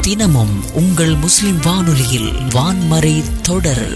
தினமும் உங்கள் முஸ்லிம் வானொலியில் வான்மறை தொடர்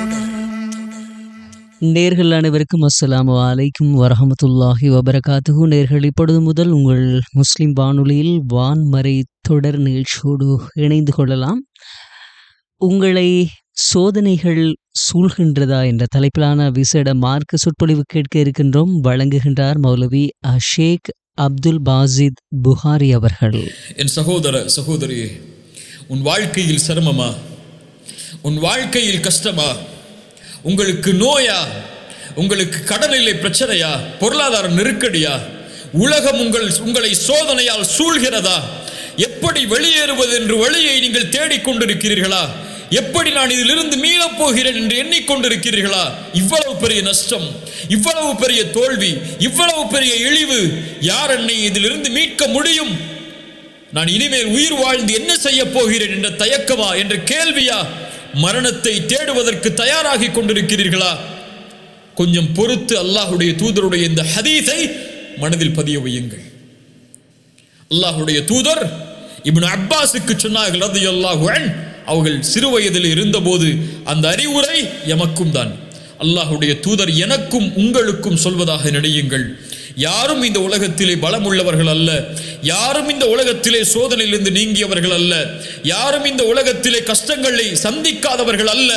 நேர்கள் அனைவருக்கும் அஸ்ஸலாமு அலைக்கும் வரஹமத்துல்லாஹி வபரகாத்துஹு நேர்கள் இப்பொழுது முதல் உங்கள் முஸ்லிம் வானொலியில் வான்மறை தொடர் நிகழ்ச்சியோடு இணைந்து கொள்ளலாம் உங்களை சோதனைகள் சூழ்கின்றதா என்ற தலைப்பிலான விசேட மார்க்க சொற்பொழிவு கேட்க இருக்கின்றோம் வழங்குகின்றார் மௌலவி ஷேக் அப்துல் பாசித் புகாரி அவர்கள் என் சகோதர சகோதரியே உன் வாழ்க்கையில் சிரமமா உன் வாழ்க்கையில் கஷ்டமா உங்களுக்கு நோயா உங்களுக்கு கடனிலை பிரச்சனையா பொருளாதார நெருக்கடியா உலகம் உங்கள் உங்களை சோதனையால் சூழ்கிறதா எப்படி வெளியேறுவது என்று வழியை நீங்கள் தேடிக்கொண்டிருக்கிறீர்களா எப்படி நான் இதிலிருந்து மீளப் போகிறேன் என்று எண்ணிக்கொண்டிருக்கிறீர்களா இவ்வளவு பெரிய நஷ்டம் இவ்வளவு பெரிய தோல்வி இவ்வளவு பெரிய இழிவு யார் என்னை இதிலிருந்து மீட்க முடியும் நான் இனிமேல் உயிர் வாழ்ந்து என்ன செய்ய போகிறேன் என்ற தயக்கமா என்ற கேள்வியா மரணத்தை தேடுவதற்கு தயாராகி கொண்டிருக்கிறீர்களா கொஞ்சம் பொறுத்து அல்லாஹுடைய தூதருடைய இந்த ஹதீஸை மனதில் பதிய வையுங்கள் அல்லாஹுடைய தூதர் இப்னு அப்பாஸுக்கு சொன்னார்கள் அது அல்லாஹு அவர்கள் சிறு வயதில் இருந்தபோது அந்த அறிவுரை எமக்கும் தான் அல்லாஹுடைய தூதர் எனக்கும் உங்களுக்கும் சொல்வதாக நினையுங்கள் யாரும் இந்த உலகத்திலே பலம் உள்ளவர்கள் அல்ல யாரும் இந்த உலகத்திலே சோதனையிலிருந்து நீங்கியவர்கள் அல்ல யாரும் இந்த உலகத்திலே கஷ்டங்களை சந்திக்காதவர்கள் அல்ல